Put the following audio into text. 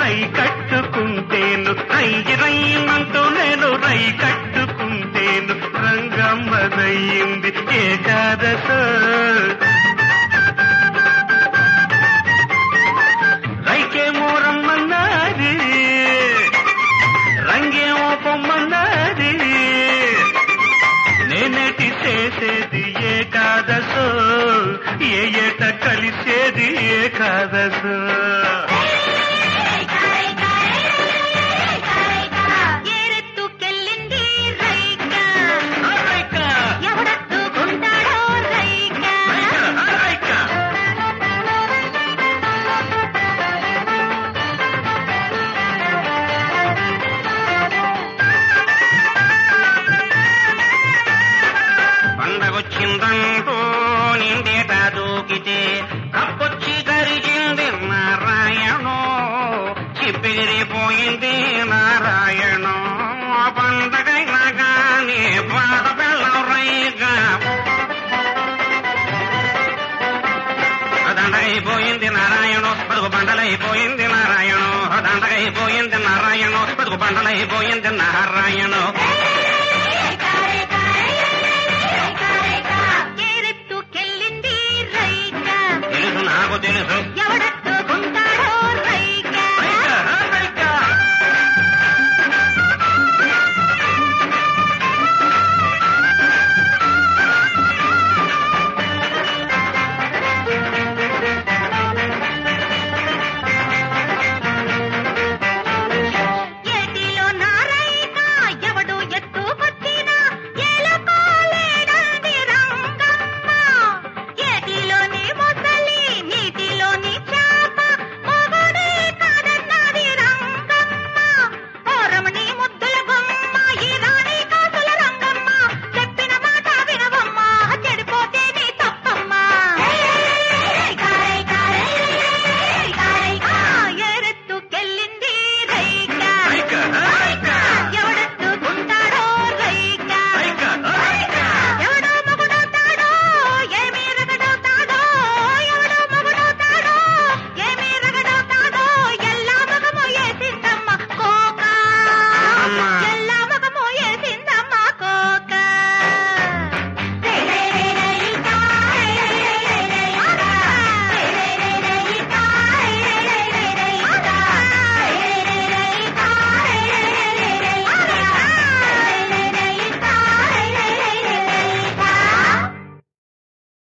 రై కట్టుకుంటేను రై రైమంటూ నేను రై కట్టుకుంటేను రంగమ్మదయ్యింది ఏకాదశ రైకేమో రమ్మన్నది రంగేమో పొమ్మన్నది నేనేటి చేసేది ఏకాదశో ఏ ఏట కలిసేది ఏకాదశో ఏరెత్తుకెళ్ళింది రైక రైక, ఎవడెత్తుకుంటాడో రైక రైక, రైక. పండగొచ్చిందంటూ నిండేట దూకితే కప్పొచ్చి గరిచింది నారాయణో చిప్పిగిరిపోయింది నారాయణో పండగైనా కానీ బాధ పిల్లరైగా దండగైపోయింది నారాయణో బతుకు బండలైపోయింది నారాయణో దండగైపోయింది నారాయణో బతుకు బండలైపోయింది నారాయణో ఏరెత్తుకెళ్ళింది రైక తెలుసు నాకు తెలుసు ఎవడ